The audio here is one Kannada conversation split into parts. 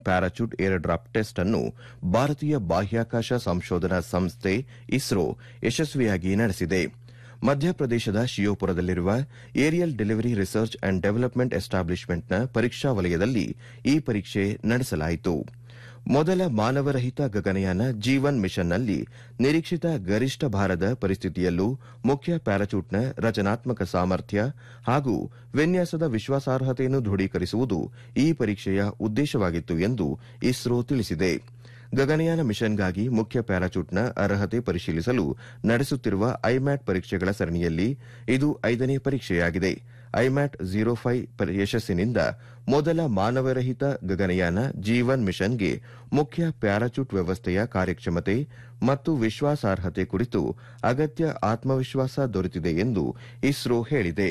ಪ್ಯಾರಾಚೂಟ್ ಏರ್ಡ್ರಾಪ್ ಟೆಸ್ಟ್ ಅನ್ನು ಭಾರತೀಯ ಬಾಹ್ಯಾಕಾಶ ಸಂಶೋಧನಾ ಸಂಸ್ಥೆ ಇಸ್ರೋ ಯಶಸ್ವಿಯಾಗಿ ನಡೆಸಿದೆ ಮಧ್ಯಪ್ರದೇಶದ ಶಿಯೋಪುರದಲ್ಲಿರುವ aerial delivery research and development ಎಸ್ಟಾಬ್ಲಿಷ್ಮೆಂಟ್ನ ಪರೀಕ್ಷಾ ವಲಯದಲ್ಲಿ ಈ ಪರೀಕ್ಷೆ ನಡೆಸಲಾಯಿತು ಮೊದಲ ಮಾನವರಹಿತ ಗಗನಯಾನ ಜೀವನ್ ಮಿಷನ್ನಲ್ಲಿ ನಿರೀಕ್ಷಿತ ಗರಿಷ್ಠ ಭಾರದ ಪರಿಸ್ಥಿತಿಯಲ್ಲೂ ಮುಖ್ಯ ಪ್ಯಾರಾಚೂಟ್ನ ರಚನಾತ್ಮಕ ಸಾಮರ್ಥ್ಯ ಹಾಗೂ ವಿನ್ಯಾಸದ ವಿಶ್ವಾಸಾರ್ಹತೆಯನ್ನು ದೃಢೀಕರಿಸುವುದು ಈ ಪರೀಕ್ಷೆಯ ಉದ್ದೇಶವಾಗಿತ್ತು ಎಂದು ಇಸ್ರೋ ತಿಳಿಸಿದೆ ಗಗನಯಾನ ಮಿಷನ್ಗಾಗಿ ಮುಖ್ಯ ಪ್ಯಾರಾಚೂಟ್ನ ಅರ್ಹತೆ ಪರಿಶೀಲಿಸಲು ನಡೆಸುತ್ತಿರುವ ಐಮ್ಯಾಟ್ ಪರೀಕ್ಷೆಗಳ ಸರಣಿಯಲ್ಲಿ ಇದು ಐದನೇ ಪರೀಕ್ಷೆಯಾಗಿದೆ ಐಮ್ಯಾಟ್ ಝೀರೋ ಫೈವ್ ಯಶಸ್ಸಿನಿಂದ ಮೊದಲ ಮಾನವರಹಿತ ಗಗನಯಾನ ಜೀವನ್ ಮಿಷನ್ಗೆ ಮುಖ್ಯ ಪ್ಯಾರಾಚೂಟ್ ವ್ಯವಸ್ಥೆಯ ಕಾರ್ಯಕ್ಷಮತೆ ಮತ್ತು ವಿಶ್ವಾಸಾರ್ಹತೆ ಕುರಿತು ಅಗತ್ಯ ಆತ್ಮವಿಶ್ವಾಸ ದೊರೆತಿದೆ ಎಂದು ಇಸ್ರೋ ಹೇಳಿದೆ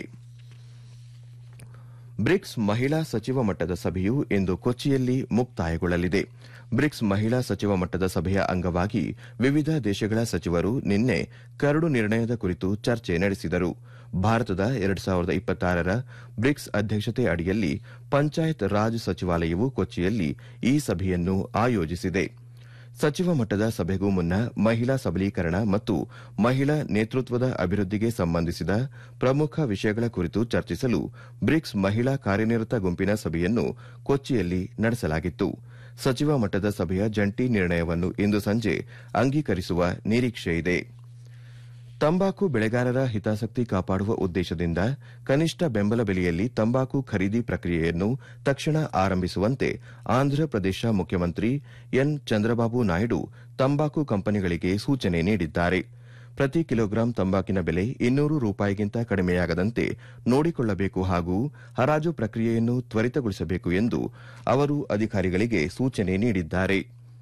ಬ್ರಿಕ್ಸ್ ಮಹಿಳಾ ಸಚಿವ ಮಟ್ಟದ ಸಭೆಯು ಇಂದು ಕೊಚ್ಚಿಯಲ್ಲಿ ಮುಕ್ತಾಯಗೊಳ್ಳಲಿದೆ ಬ್ರಿಕ್ಸ್ ಮಹಿಳಾ ಸಚಿವ ಮಟ್ಟದ ಸಭೆಯ ಅಂಗವಾಗಿ ವಿವಿಧ ದೇಶಗಳ ಸಚಿವರು ನಿನ್ನೆ ಕರಡು ನಿರ್ಣಯದ ಕುರಿತು ಚರ್ಚೆ ನಡೆಸಿದರು ಭಾರತದ ಎರಡು ಸಾವಿರದ ಇಪ್ಪತ್ತಾರರ ಬ್ರಿಕ್ಸ್ ಅಧ್ಯಕ್ಷತೆ ಅಡಿಯಲ್ಲಿ ಪಂಚಾಯತ್ ರಾಜ್ ಸಚಿವಾಲಯವು ಕೊಚ್ಚಿಯಲ್ಲಿ ಈ ಸಭೆಯನ್ನು ಆಯೋಜಿಸಿದೆ ಸಚಿವ ಮಟ್ಟದ ಸಭೆಗೂ ಮುನ್ನ ಮಹಿಳಾ ಸಬಲೀಕರಣ ಮತ್ತು ಮಹಿಳಾ ನೇತೃತ್ವದ ಅಭಿವೃದ್ಧಿಗೆ ಸಂಬಂಧಿಸಿದ ಪ್ರಮುಖ ವಿಷಯಗಳ ಕುರಿತು ಚರ್ಚಿಸಲು ಬ್ರಿಕ್ಸ್ ಮಹಿಳಾ ಕಾರ್ಯನಿರತ ಗುಂಪಿನ ಸಭೆಯನ್ನು ಕೊಚ್ಚಿಯಲ್ಲಿ ನಡೆಸಲಾಗಿತ್ತು ಸಚಿವ ಮಟ್ಟದ ಸಭೆಯ ಜಂಟಿ ನಿರ್ಣಯವನ್ನು ಇಂದು ಸಂಜೆ ಅಂಗೀಕರಿಸುವ ನಿರೀಕ್ಷೆಯಿದೆ ತಂಬಾಕು ಬೆಳೆಗಾರರ ಹಿತಾಸಕ್ತಿ ಕಾಪಾಡುವ ಉದ್ದೇಶದಿಂದ ಕನಿಷ್ಠ ಬೆಂಬಲ ಬೆಲೆಯಲ್ಲಿ ತಂಬಾಕು ಖರೀದಿ ಪ್ರಕ್ರಿಯೆಯನ್ನು ತಕ್ಷಣ ಆರಂಭಿಸುವಂತೆ ಆಂಧ್ರಪ್ರದೇಶ ಮುಖ್ಯಮಂತ್ರಿ ಎನ್ ಚಂದ್ರಬಾಬು ನಾಯ್ಡು ತಂಬಾಕು ಕಂಪನಿಗಳಿಗೆ ಸೂಚನೆ ನೀಡಿದ್ದಾರೆ ಪ್ರತಿ ಕಿಲೋಗ್ರಾಂ ತಂಬಾಕಿನ ಬೆಲೆ ಇನ್ನೂರು ರೂಪಾಯಿಗಿಂತ ಕಡಿಮೆಯಾಗದಂತೆ ನೋಡಿಕೊಳ್ಳಬೇಕು ಹಾಗೂ ಹರಾಜು ಪ್ರಕ್ರಿಯೆಯನ್ನು ತ್ವರಿತಗೊಳಿಸಬೇಕು ಎಂದು ಅವರು ಅಧಿಕಾರಿಗಳಿಗೆ ಸೂಚನೆ ನೀಡಿದ್ದಾರೆ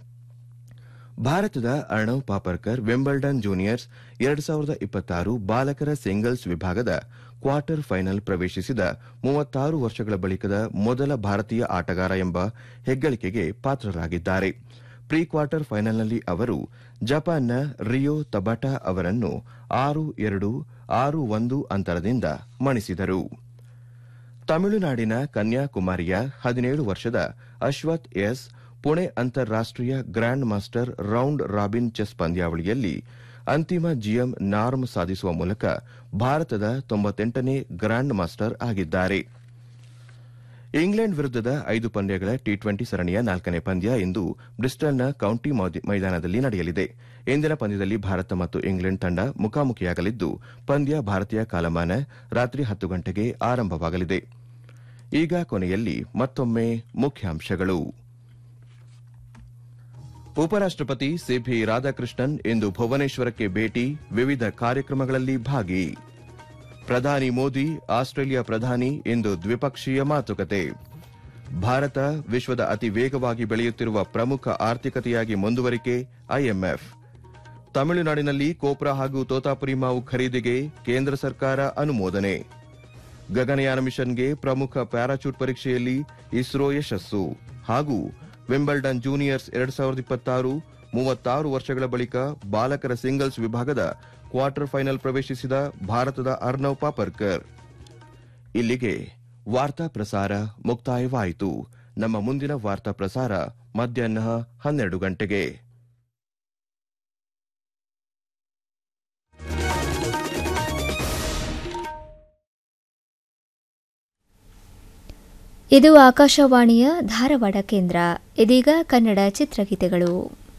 ಭಾರತದ ಅರ್ಣವ್ ಪಾಪರ್ಕರ್ ವಿಂಬಲ್ಡನ್ ಜೂನಿಯರ್ಸ್ ಎರಡು ಸಾವಿರದ ಇಪ್ಪತ್ತಾರು ಬಾಲಕರ ಸಿಂಗಲ್ಸ್ ವಿಭಾಗದ ಕ್ವಾರ್ಟರ್ ಫೈನಲ್ ಪ್ರವೇಶಿಸಿದ ಮೂವತ್ತಾರು ವರ್ಷಗಳ ಬಳಿಕದ ಮೊದಲ ಭಾರತೀಯ ಆಟಗಾರ ಎಂಬ ಹೆಗ್ಗಳಿಕೆಗೆ ಪಾತ್ರರಾಗಿದ್ದಾರೆ ಪ್ರೀ ಕ್ವಾರ್ಟರ್ ಫೈನಲ್ನಲ್ಲಿ ಅವರು ಜಪಾನ್ನ ರಿಯೋ ತಬಾಟಾ ಅವರನ್ನು ಆರು ಎರಡು ಆರು ಒಂದು ಅಂತರದಿಂದ ಮಣಿಸಿದರು ತಮಿಳುನಾಡಿನ ಕನ್ಯಾಕುಮಾರಿಯ ಹದಿನೇಳು ವರ್ಷದ ಅಶ್ವಥ್ ಎಸ್ ಪುಣೆ ಅಂತಾರಾಷ್ಟೀಯ grand master round robin chess ಪಂದ್ಯಾವಳಿಯಲ್ಲಿ ಅಂತಿಮ ಜಿಎಂ ನಾರ್ಮ್ ಸಾಧಿಸುವ ಮೂಲಕ ಭಾರತದ ತೊಂಬತ್ತೆಂಟನೇ ಗ್ರ್ಯಾಂಡ್ ಮಾಸ್ಟರ್ ಆಗಿದ್ದಾರೆ ಇಂಗ್ಲೆಂಡ್ ವಿರುದ್ದದ ಐದು ಪಂದ್ಯಗಳ ಟಿ ಟ್ವೆಂಟಿ ಸರಣಿಯ ನಾಲ್ಕನೇ ಪಂದ್ಯ ಇಂದು ಬ್ರಿಸ್ಟಲ್ನ ಕೌಂಟಿ ಮೈದಾನದಲ್ಲಿ ನಡೆಯಲಿದೆ ಇಂದಿನ ಪಂದ್ಯದಲ್ಲಿ ಭಾರತ ಮತ್ತು ಇಂಗ್ಲೆಂಡ್ ತಂಡ ಮುಖಾಮುಖಿಯಾಗಲಿದ್ದು ಪಂದ್ಯ ಭಾರತೀಯ ಕಾಲಮಾನ ರಾತ್ರಿ ಹತ್ತು ಗಂಟೆಗೆ ಆರಂಭವಾಗಲಿದೆ ಈಗ ಕೊನೆಯಲ್ಲಿ ಮತ್ತೊಮ್ಮೆ ಮುಖ್ಯಾಂಶಗಳು ಉಪರಾಷ್ಟಪತಿ ಸಿಪಿ ರಾಧಾಕೃಷ್ಣನ್ ಇಂದು ಭುವನೇಶ್ವರಕ್ಕೆ ಭೇಟಿ ವಿವಿಧ ಕಾರ್ಯಕ್ರಮಗಳಲ್ಲಿ ಭಾಗಿ ಪ್ರಧಾನಿ ಮೋದಿ ಆಸ್ಟ್ರೇಲಿಯಾ ಪ್ರಧಾನಿ ಇಂದು ದ್ವಿಪಕ್ಷೀಯ ಮಾತುಕತೆ ಭಾರತ ವಿಶ್ವದ ಅತಿ ವೇಗವಾಗಿ ಬೆಳೆಯುತ್ತಿರುವ ಪ್ರಮುಖ ಆರ್ಥಿಕತೆಯಾಗಿ ಮುಂದುವರಿಕೆ ಐಎಂಎಫ್ ತಮಿಳುನಾಡಿನಲ್ಲಿ ಕೋಪ್ರಾ ಹಾಗೂ ತೋತಾಪುರಿ ಮಾವು ಖರೀದಿಗೆ ಕೇಂದ್ರ ಸರ್ಕಾರ ಅನುಮೋದನೆ ಗಗನಯಾನ ಮಿಷನ್ಗೆ ಪ್ರಮುಖ ಪ್ಯಾರಾಚೂಟ್ ಪರೀಕ್ಷೆಯಲ್ಲಿ ಇಸ್ರೋ ಯಶಸ್ಸು ಹಾಗೂ ವಿಂಬಲ್ಡನ್ ಜೂನಿಯರ್ಸ್ ಎರಡ್ ಸಾವಿರದ ಇಪ್ಪತ್ತಾರು ಮೂವತ್ತಾರು ವರ್ಷಗಳ ಬಳಿಕ ಬಾಲಕರ ಸಿಂಗಲ್ಸ್ ವಿಭಾಗದ ಕ್ವಾರ್ಟರ್ ಫೈನಲ್ ಪ್ರವೇಶಿಸಿದ ಭಾರತದ ಅರ್ನವ್ ಪಾಪರ್ಕರ್ ಇಲ್ಲಿಗೆ ವಾರ್ತಾ ಪ್ರಸಾರ ಮುಕ್ತಾಯವಾಯಿತು ನಮ್ಮ ಮುಂದಿನ ವಾರ್ತಾ ಪ್ರಸಾರ ಮಧ್ಯಾಹ್ನ ಹನ್ನೆರಡು ಗಂಟೆಗೆ ಇದು ಆಕಾಶವಾಣಿಯ ಧಾರವಾಡ ಕೇಂದ್ರ ಇದೀಗ ಕನ್ನಡ ಚಿತ್ರಗೀತೆಗಳು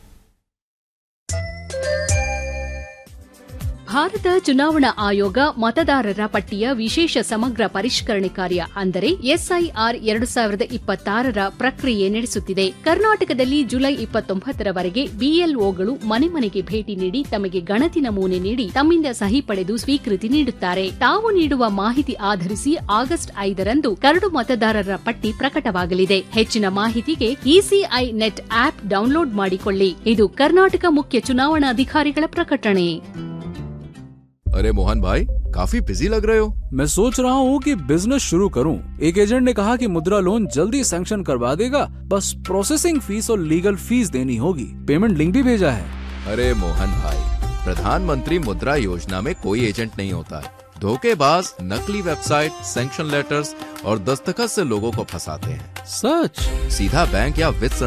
ಭಾರತ ಚುನಾವಣಾ ಆಯೋಗ ಮತದಾರರ ಪಟ್ಟಿಯ ವಿಶೇಷ ಸಮಗ್ರ ಪರಿಷ್ಕರಣೆ ಕಾರ್ಯ ಅಂದರೆ ಎಸ್ಐಆರ್ ಎರಡು ಸಾವಿರದ ಇಪ್ಪತ್ತಾರರ ಪ್ರಕ್ರಿಯೆ ನಡೆಸುತ್ತಿದೆ ಕರ್ನಾಟಕದಲ್ಲಿ ಜುಲೈ ಇಪ್ಪತ್ತೊಂಬತ್ತರವರೆಗೆ ಬಿಎಲ್ಒಗಳು ಮನೆ ಮನೆಗೆ ಭೇಟಿ ನೀಡಿ ತಮಗೆ ಗಣತಿ ನಮೂನೆ ನೀಡಿ ತಮ್ಮಿಂದ ಸಹಿ ಪಡೆದು ಸ್ವೀಕೃತಿ ನೀಡುತ್ತಾರೆ ತಾವು ನೀಡುವ ಮಾಹಿತಿ ಆಧರಿಸಿ ಆಗಸ್ಟ್ ಐದರಂದು ಕರಡು ಮತದಾರರ ಪಟ್ಟಿ ಪ್ರಕಟವಾಗಲಿದೆ ಹೆಚ್ಚಿನ ಮಾಹಿತಿಗೆ ಇಸಿಐ ನೆಟ್ ಆಪ್ ಡೌನ್ಲೋಡ್ ಮಾಡಿಕೊಳ್ಳಿ ಇದು ಕರ್ನಾಟಕ ಮುಖ್ಯ ಚುನಾವಣಾಧಿಕಾರಿಗಳ ಪ್ರಕಟಣೆ अरे मोहन भाई काफी बिजी लग रहे हो मैं सोच रहा हूँ कि बिजनेस शुरू करूँ एक एजेंट ने कहा कि मुद्रा लोन जल्दी सैंक्शन करवा देगा बस प्रोसेसिंग फीस और लीगल फीस देनी होगी पेमेंट लिंक भी भेजा है अरे मोहन भाई प्रधानमंत्री मुद्रा योजना में कोई एजेंट नहीं होता है धोखेबाज नकली वेबसाइट सैंक्शन लेटर्स और दस्तखत से लोगों को फंसाते हैं सच सीधा बैंक या वित्त